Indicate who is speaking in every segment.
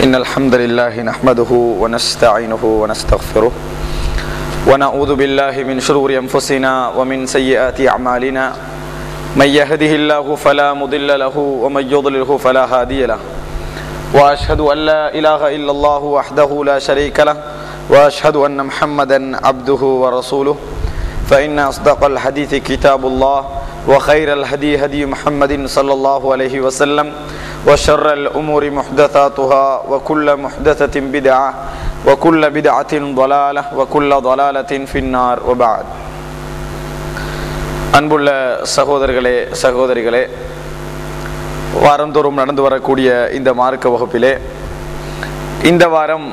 Speaker 1: إن الحمد لله نحمده ونستعينه ونستغفره ونعوذ بالله من شرور أنفسنا ومن سيئات أعمالنا من يهده الله فلا مضل له ومن يضلله فلا هادي له وأشهد أن لا إله إلا الله وحده لا شريك له وأشهد أن محمدا عبده ورسوله فإن أصدق الحديث كتاب الله وخير الهدي هدي محمد صلى الله عليه وسلم وشر الأمور محدثاتها وكل محدثة بدعة وكل بدعة ضلالة وكل ضلالة في النار وبعد அன்புள்ள சகோதரர்களே சகோதரிகளே வாரந்தோறும் நடந்து வரக்கூடிய இந்த மார்க்க வகுப்பிலே இந்த வாரம்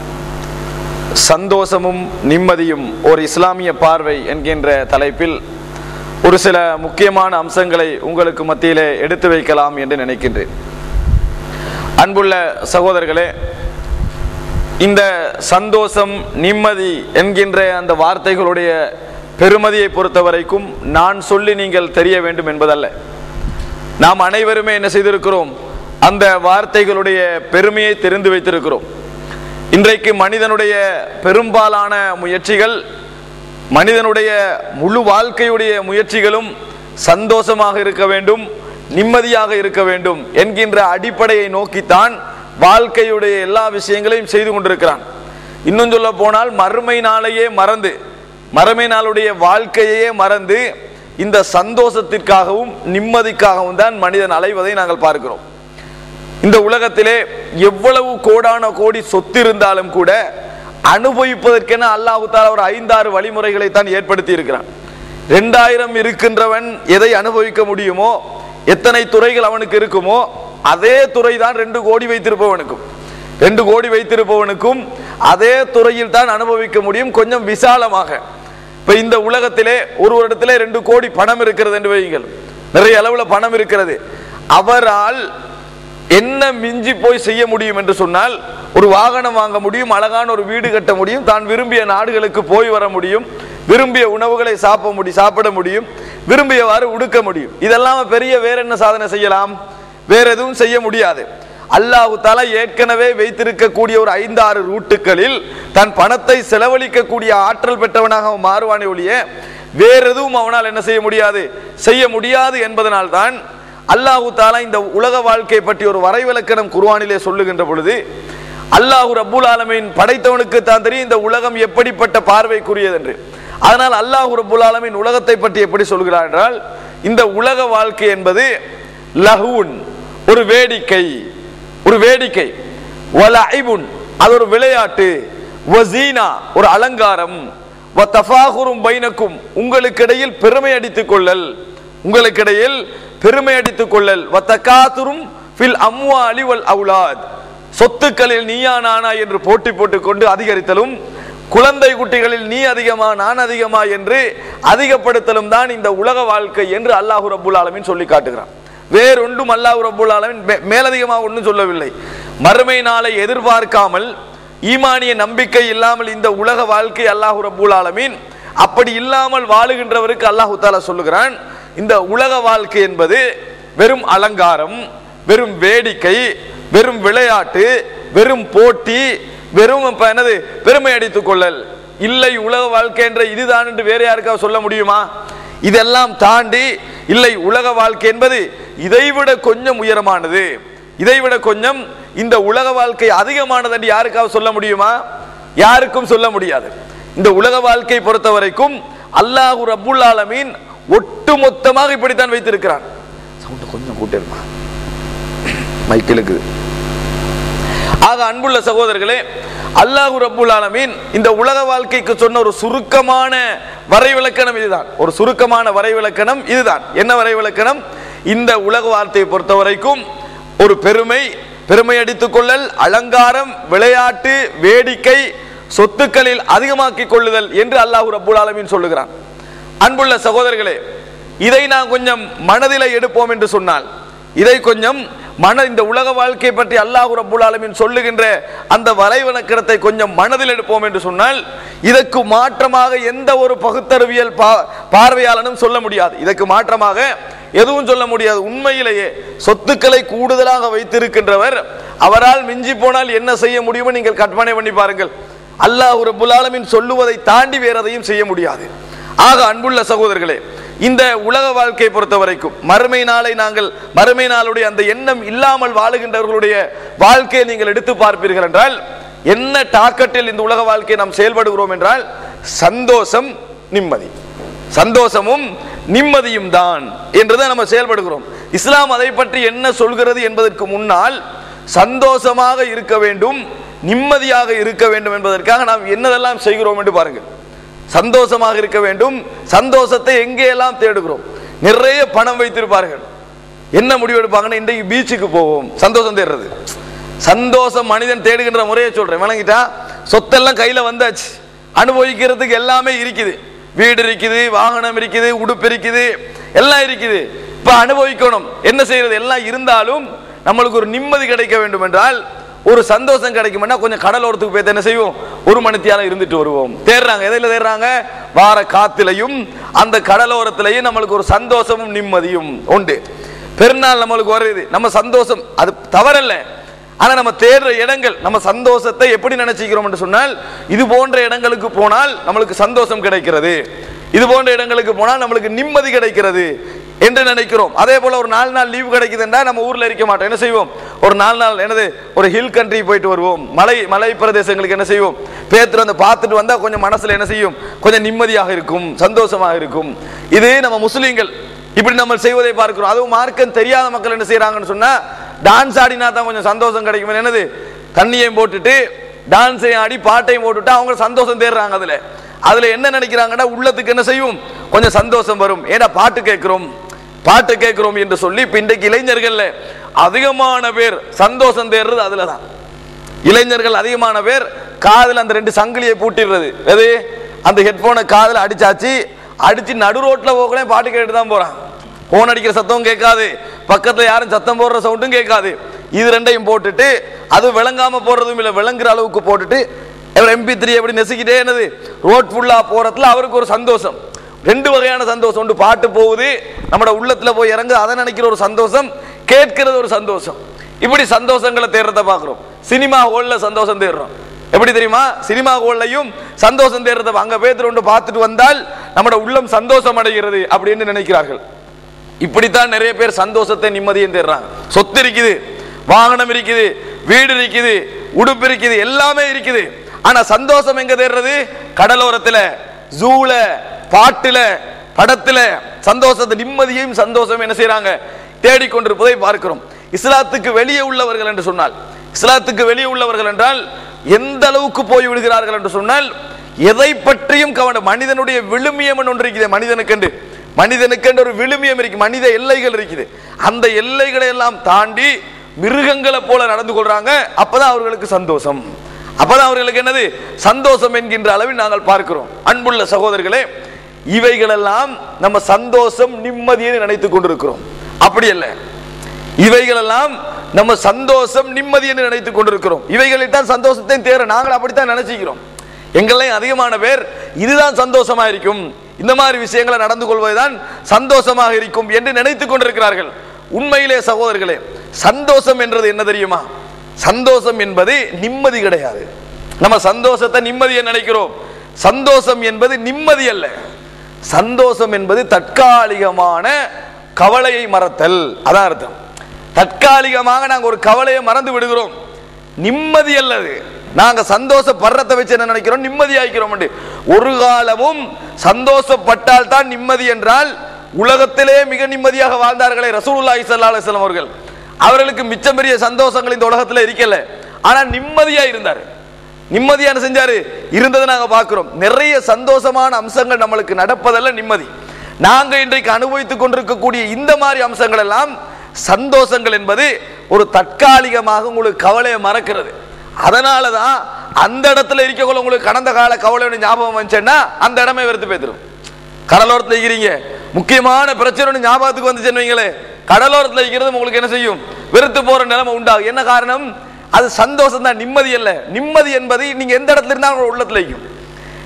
Speaker 1: சந்தோஷமும் நிம்மதியும் ஒரு இஸ்லாமிய பார்வை என்கின்ற தலைப்பில் ஒரு சில முக்கியமான அம்சங்களை உங்களுக்கு மத்தியிலே எடுத்து வைக்கலாம் என்று நினைக்கின்றேன் அன்புள்ள சகோதரர்களே இந்த சந்தோஷம் நிம்மதி என்கின்ற அந்த வார்த்தைகளுடைய பெருமதியை பொறுத்த வரைக்கும் நான் சொல்லி நீங்கள் தெரிய வேண்டும் என்பதல்ல நாம் அனைவருமே என்ன செய்திருக்கிறோம் அந்த வார்த்தைகளுடைய பெருமையை தெரிந்து வைத்திருக்கிறோம் இன்றைக்கு மனிதனுடைய பெரும்பாலான முயற்சிகள் மனிதனுடைய முழு வாழ்க்கையுடைய முயற்சிகளும் சந்தோஷமாக இருக்க வேண்டும் நிம்மதியாக இருக்க வேண்டும் என்கின்ற அடிப்படையை நோக்கித்தான் வாழ்க்கையுடைய எல்லா விஷயங்களையும் செய்து கொண்டிருக்கிறான் இன்னும் சொல்ல போனால் மறுமை நாளையே மறந்து மறுமை நாளுடைய வாழ்க்கையே மறந்து இந்த சந்தோஷத்திற்காகவும் நிம்மதிக்காகவும் தான் மனிதன் அலைவதை நாங்கள் பார்க்கிறோம் இந்த உலகத்திலே எவ்வளவு கோடான கோடி சொத்து இருந்தாலும் கூட அனுபவிப்பதற்கென அல்லாஹு தாலா ஒரு ஐந்தாறு வழிமுறைகளை தான் ஏற்படுத்தி இருக்கிறான் ரெண்டாயிரம் இருக்கின்றவன் எதை அனுபவிக்க முடியுமோ எத்தனை துறைகள் அவனுக்கு இருக்குமோ அதே துறை தான் ரெண்டு கோடி வைத்திருப்பவனுக்கும் ரெண்டு கோடி வைத்திருப்பவனுக்கும் அதே துறையில் தான் அனுபவிக்க முடியும் கொஞ்சம் விசாலமாக இப்ப இந்த உலகத்திலே ஒரு இடத்திலே ரெண்டு கோடி பணம் இருக்கிறது என்று வையுங்கள் நிறைய அளவுல பணம் இருக்கிறது அவரால் என்ன மிஞ்சி போய் செய்ய முடியும் என்று சொன்னால் ஒரு வாகனம் வாங்க முடியும் அழகான ஒரு வீடு கட்ட முடியும் தான் விரும்பிய நாடுகளுக்கு போய் வர முடியும் விரும்பிய உணவுகளை சாப்பிட முடியும் சாப்பிட முடியும் விரும்பியவாறு உடுக்க முடியும் இதெல்லாம் பெரிய வேற என்ன சாதனை செய்யலாம் வேற எதுவும் செய்ய முடியாது அல்லாஹு தாலா ஏற்கனவே வைத்திருக்கக்கூடிய ஒரு ஐந்தாறு ரூட்டுகளில் தன் பணத்தை செலவழிக்கக்கூடிய ஆற்றல் பெற்றவனாக அவன் மாறுவானே ஒழிய வேற எதுவும் அவனால் என்ன செய்ய முடியாது செய்ய முடியாது என்பதனால் தான் அல்லாஹு தாலா இந்த உலக வாழ்க்கை பற்றி ஒரு வரைவிலக்கணம் குர்வானிலே சொல்லுகின்ற பொழுது அல்லாஹு ரப்புல் ஆலமின் படைத்தவனுக்கு தான் தெரியும் இந்த உலகம் எப்படிப்பட்ட பார்வைக்குரியது என்று அதனால் அல்லாஹு ரப்புல் ஆலமின் உலகத்தை பற்றி எப்படி சொல்கிறார் என்றால் இந்த உலக வாழ்க்கை என்பது லஹூன் ஒரு வேடிக்கை ஒரு வேடிக்கை வலைபுன் அது ஒரு விளையாட்டு வசீனா ஒரு அலங்காரம் தஃபாகுரும் பைனக்கும் உங்களுக்கிடையில் பெருமை அடித்துக் கொள்ளல் உங்களுக்கிடையில் பெருமை அடித்துக் கொள்ளல் வத்தகாத்துரும் ஃபில் அம்வாலி வல் அவுலாத் சொத்துக்களில் நீயா நானா என்று போட்டி போட்டுக் கொண்டு அதிகரித்தலும் குழந்தை குட்டிகளில் நீ அதிகமா நான் அதிகமா என்று அதிகப்படுத்தலும் தான் இந்த உலக வாழ்க்கை என்று அல்லாஹு ரபுல் ஆலமின் சொல்லி காட்டுகிறான் வேறொன்றும் அல்லாஹு ரபுல் ஆலமின் மேலதிகமாக ஒன்றும் சொல்லவில்லை மறுமை நாளை எதிர்பார்க்காமல் ஈமானிய நம்பிக்கை இல்லாமல் இந்த உலக வாழ்க்கை அல்லாஹு ரபுல் ஆலமீன் அப்படி இல்லாமல் வாழுகின்றவருக்கு அல்லாஹு தாலா சொல்லுகிறான் இந்த உலக வாழ்க்கை என்பது வெறும் அலங்காரம் வெறும் வேடிக்கை வெறும் விளையாட்டு வெறும் போட்டி வெறும் என்னது பெருமை அடித்துக் கொள்ளல் இல்லை உலக வாழ்க்கை என்ற இதுதான் என்று வேற யாருக்காவது சொல்ல முடியுமா இதெல்லாம் தாண்டி இல்லை உலக வாழ்க்கை என்பது இதைவிட கொஞ்சம் உயரமானது இதைவிட கொஞ்சம் இந்த உலக வாழ்க்கை அதிகமானது என்று யாருக்காவது சொல்ல முடியுமா யாருக்கும் சொல்ல முடியாது இந்த உலக வாழ்க்கை பொறுத்த வரைக்கும் அல்லாஹு ரபுல் ஆலமீன் ஒட்டு மொத்தமாக இப்படித்தான் வைத்திருக்கிறான் சவுண்ட் கொஞ்சம் கூட்டிருமா மைக்கிலுக்கு ஆக அன்புள்ள சகோதரர்களே அல்லாஹு ரபுல் ஆலமீன் இந்த உலக வாழ்க்கைக்கு சொன்ன ஒரு சுருக்கமான வரைவிலக்கணம் இதுதான் ஒரு சுருக்கமான வரைவிலக்கணம் இதுதான் என்ன வரைவிலக்கணம் இந்த உலக வார்த்தையை பொறுத்த வரைக்கும் ஒரு பெருமை பெருமை அடித்துக் கொள்ளல் அலங்காரம் விளையாட்டு வேடிக்கை சொத்துக்களில் அதிகமாக்கிக் கொள்ளுதல் என்று அல்லாஹு ரபுல் ஆலமீன் சொல்லுகிறான் அன்புள்ள சகோதரர்களே இதை நான் கொஞ்சம் மனதில் எடுப்போம் என்று சொன்னால் இதை கொஞ்சம் மன இந்த உலக வாழ்க்கை பற்றி அல்லாஹு ரபுல் ஆலமின் சொல்லுகின்ற அந்த வலைவனக்கிடத்தை கொஞ்சம் மனதில் எடுப்போம் என்று சொன்னால் இதற்கு மாற்றமாக எந்த ஒரு பகுத்தறிவியல் பா பார்வையாளனும் சொல்ல முடியாது இதற்கு மாற்றமாக எதுவும் சொல்ல முடியாது உண்மையிலேயே சொத்துக்களை கூடுதலாக வைத்திருக்கின்றவர் அவரால் மிஞ்சி போனால் என்ன செய்ய முடியுமோ நீங்கள் கற்பனை பண்ணி பாருங்கள் அல்லாஹ் ரப்புல் ஆலமீன் சொல்லுவதை தாண்டி வேற எதையும் செய்ய முடியாது ஆக அன்புள்ள சகோதரர்களே இந்த உலக வாழ்க்கையை பொறுத்த வரைக்கும் மறுமை நாளை நாங்கள் மறுமை நாளுடைய அந்த எண்ணம் இல்லாமல் வாழுகின்றவர்களுடைய வாழ்க்கையை நீங்கள் எடுத்து பார்ப்பீர்கள் என்றால் என்ன டாக்கெட்டில் இந்த உலக வாழ்க்கையை நாம் செயல்படுகிறோம் என்றால் சந்தோஷம் நிம்மதி சந்தோஷமும் நிம்மதியும் தான் என்றுதான் நம்ம செயல்படுகிறோம் இஸ்லாம் அதை பற்றி என்ன சொல்கிறது என்பதற்கு முன்னால் சந்தோஷமாக இருக்க வேண்டும் நிம்மதியாக இருக்க வேண்டும் என்பதற்காக நாம் என்னதெல்லாம் செய்கிறோம் என்று பாருங்கள் சந்தோஷமாக இருக்க வேண்டும் சந்தோஷத்தை எங்கேயெல்லாம் தேடுகிறோம் நிறைய பணம் வைத்திருப்பார்கள் என்ன முடிவு எடுப்பாங்கன்னா இன்றைக்கு பீச்சுக்கு போவோம் சந்தோஷம் தேடுறது சந்தோஷம் மனிதன் தேடுகின்ற முறையை சொல்றேன் விளங்கிட்டா சொத்தெல்லாம் கையில வந்தாச்சு அனுபவிக்கிறதுக்கு எல்லாமே இருக்குது வீடு இருக்குது வாகனம் இருக்குது உடுப்பு இருக்குது எல்லாம் இருக்குது இப்ப அனுபவிக்கணும் என்ன செய்யறது எல்லாம் இருந்தாலும் நம்மளுக்கு ஒரு நிம்மதி கிடைக்க வேண்டும் என்றால் ஒரு சந்தோஷம் கிடைக்கும்னா கொஞ்சம் கடலோரத்துக்கு போய் என்ன செய்வோம் ஒரு மணித்தியால இருந்துட்டு வருவோம் தேடுறாங்க எதில் தேடுறாங்க வார காத்திலையும் அந்த கடலோரத்திலையும் நம்மளுக்கு ஒரு சந்தோஷமும் நிம்மதியும் உண்டு பெருநாள் நம்மளுக்கு வருது நம்ம சந்தோஷம் அது தவறல்ல ஆனா நம்ம தேடுற இடங்கள் நம்ம சந்தோஷத்தை எப்படி நினைச்சுக்கிறோம் என்று சொன்னால் இது போன்ற இடங்களுக்கு போனால் நம்மளுக்கு சந்தோஷம் கிடைக்கிறது இது போன்ற இடங்களுக்கு போனால் நம்மளுக்கு நிம்மதி கிடைக்கிறது என்று நினைக்கிறோம் அதே போல ஒரு நாலு நாள் லீவு கிடைக்குதுன்னா நம்ம ஊர்ல இருக்க மாட்டோம் என்ன செய்வோம் ஒரு நாலு நாள் என்னது ஒரு ஹில் கண்ட்ரி போயிட்டு வருவோம் மலை மலை பிரதேசங்களுக்கு என்ன செய்வோம் பேத்துட்டு வந்து பார்த்துட்டு வந்தா கொஞ்சம் மனசுல என்ன செய்யும் கொஞ்சம் நிம்மதியாக இருக்கும் சந்தோஷமாக இருக்கும் இது நம்ம முஸ்லீம்கள் இப்படி நம்ம செய்வதை பார்க்கிறோம் அதுவும் மார்க்கம் தெரியாத மக்கள் என்ன செய்யறாங்கன்னு சொன்னா டான்ஸ் ஆடினா தான் கொஞ்சம் சந்தோஷம் கிடைக்கும் என்னது தண்ணியையும் போட்டுட்டு டான்ஸையும் ஆடி பாட்டையும் போட்டுட்டு அவங்க சந்தோஷம் தேடுறாங்க அதுல அதுல என்ன நினைக்கிறாங்கன்னா உள்ளத்துக்கு என்ன செய்யும் கொஞ்சம் சந்தோஷம் வரும் ஏன்னா பாட்டு கேட்கிறோம் பாட்டு கேட்கிறோம் என்று சொல்லி இப்ப இன்றைக்கு இளைஞர்கள்ல அதிகமான பேர் சந்தோஷம் தேடுறது அதுல தான் இளைஞர்கள் அதிகமான பேர் காதுல அந்த ரெண்டு சங்கிலியை பூட்டிடுறது எது அந்த ஹெட்போனை காதுல அடிச்சாச்சு அடிச்சு நடு ரோட்ல போகலே பாட்டு கேட்டு தான் போறான் போன் அடிக்கிற சத்தம் கேட்காது பக்கத்துல யாரும் சத்தம் போடுற சவுண்டும் கேட்காது இது ரெண்டையும் போட்டுட்டு அது விளங்காம போடுறதும் இல்லை விளங்குற அளவுக்கு போட்டுட்டு எம்பி த்ரீ எப்படி நெசுக்கிட்டே என்னது ரோட் ஃபுல்லா போறதுல அவருக்கு ஒரு சந்தோஷம் ரெண்டு வகையான சந்தோஷம் ஒன்று பாட்டு போகுது நம்மட உள்ளத்துல போய் இறங்கு அதை நினைக்கிற ஒரு சந்தோஷம் கேட்கிறது ஒரு சந்தோஷம் இப்படி சந்தோஷங்களை தேடுறத பார்க்கிறோம் சினிமா ஹோல்ல சந்தோஷம் தேடுறோம் எப்படி தெரியுமா சினிமா ஹோல்லையும் சந்தோஷம் தேடுறத அங்க பேத்துட்டு ஒன்று பார்த்துட்டு வந்தால் நம்மட உள்ளம் சந்தோஷம் அடைகிறது அப்படின்னு நினைக்கிறார்கள் இப்படித்தான் நிறைய பேர் சந்தோஷத்தை நிம்மதியும் தேடுறாங்க சொத்து இருக்குது வாகனம் இருக்குது வீடு இருக்குது உடுப்பு இருக்குது எல்லாமே இருக்குது ஆனா சந்தோஷம் எங்க தேடுறது கடலோரத்துல ஜூல பாட்டுல படத்துல சந்தோஷத்தை நிம்மதியையும் சந்தோஷம் என்ன செய்றாங்க தேடிக்கொண்டிருப்பதை பார்க்கிறோம் இஸ்லாத்துக்கு வெளியே உள்ளவர்கள் என்று சொன்னால் இஸ்லாத்துக்கு வெளியே உள்ளவர்கள் என்றால் எந்த அளவுக்கு போய் விடுகிறார்கள் என்று சொன்னால் எதை பற்றியும் கவனம் மனிதனுடைய விழுமியம் ஒன்று இருக்குது மனிதனுக்கென்று மனிதனுக்கென்று ஒரு விழுமியம் இருக்கு மனித எல்லைகள் இருக்குது அந்த எல்லைகளை எல்லாம் தாண்டி மிருகங்களை போல நடந்து கொள்றாங்க அப்பதான் அவர்களுக்கு சந்தோஷம் அப்பதான் அவர்களுக்கு என்னது சந்தோஷம் என்கின்ற அளவில் நாங்கள் பார்க்கிறோம் அன்புள்ள சகோதரர்களே இவைகளெல்லாம் நம்ம சந்தோஷம் நிம்மதியை நினைத்துக் கொண்டிருக்கிறோம் அப்படி அல்ல இவைகளெல்லாம் நம்ம சந்தோஷம் நிம்மதி என்று நினைத்துக் கொண்டிருக்கிறோம் இவைகளில் தான் சந்தோஷத்தை தேர நாங்கள் அப்படித்தான் நினைச்சுக்கிறோம் எங்களையும் அதிகமான பேர் இதுதான் சந்தோஷமா இருக்கும் இந்த மாதிரி விஷயங்களை நடந்து கொள்வதுதான் சந்தோஷமாக இருக்கும் என்று நினைத்துக் கொண்டிருக்கிறார்கள் உண்மையிலே சகோதரர்களே சந்தோஷம் என்றது என்ன தெரியுமா சந்தோஷம் என்பது நிம்மதி கிடையாது நம்ம சந்தோஷத்தை நிம்மதியை நினைக்கிறோம் சந்தோஷம் என்பது நிம்மதி அல்ல சந்தோஷம் என்பது தற்காலிகமான கவலையை மறத்தல் அதான் அர்த்தம் தற்காலிகமாக நாங்க ஒரு கவலையை மறந்து விடுகிறோம் நிம்மதி அல்லது நாங்க சந்தோஷப்படுறத வச்சு என்ன நினைக்கிறோம் நிம்மதி ஆகிறோம் ஒரு காலமும் சந்தோஷப்பட்டால் தான் நிம்மதி என்றால் உலகத்திலே மிக நிம்மதியாக வாழ்ந்தார்களே ரசூலுல்லாஹி ஸல்லல்லாஹு அலைஹி வஸல்லம் அவர்கள் அவர்களுக்கு மிச்சம் பெரிய சந்தோஷங்கள் இந்த உலகத்துல இருக்கல ஆனா நிம்மதியா இருந்தார் நிம்மதியான செஞ்சாரு இருந்ததை நாங்க பார்க்கிறோம் நிறைய சந்தோஷமான அம்சங்கள் நம்மளுக்கு நடப்பதல்ல நிம்மதி நாங்க இன்றைக்கு அனுபவித்துக் கொண்டிருக்கக்கூடிய இந்த மாதிரி அம்சங்கள் எல்லாம் சந்தோஷங்கள் என்பது ஒரு தற்காலிகமாக உங்களுக்கு கவலையை மறக்கிறது அதனால தான் அந்த இடத்துல இருக்கக்குள்ள உங்களுக்கு கடந்த கால கவலையோட ஞாபகம் வந்துச்சுன்னா அந்த இடமே வெறுத்து போய்த்திரும் கடலோரத்தில் இருக்கிறீங்க முக்கியமான பிரச்சனை ஒண்ணு ஞாபகத்துக்கு வந்துச்சுன்னு வைங்களேன் கடலோரத்தில் இருக்கிறது உங்களுக்கு என்ன செய்யும் வெறுத்து போற நிலைமை உண்டாகும் என்ன காரணம் அது சந்தோஷம் தான் நிம்மதி அல்ல நிம்மதி என்பது நீங்க எந்த இடத்துல இருந்தாலும் உங்க உள்ளத்துல இருக்கும்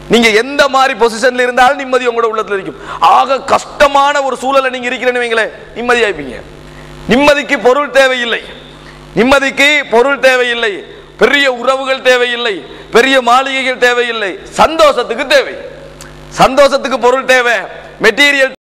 Speaker 1: நீங்க எந்த மாதிரி பொசிஷன்ல இருந்தாலும் நிம்மதி உங்களோட உள்ளத்துல இருக்கும் ஆக கஷ்டமான ஒரு சூழலை நீங்க இருக்கிறேன்னு வைங்களேன் நிம்மதியாய்ப்பீங்க நிம்மதிக்கு பொருள் தேவையில்லை நிம்மதிக்கு பொருள் தேவையில்லை பெரிய உறவுகள் தேவையில்லை பெரிய மாளிகைகள் தேவையில்லை சந்தோஷத்துக்கு தேவை சந்தோஷத்துக்கு பொருள் தேவை மெட்டீரியல்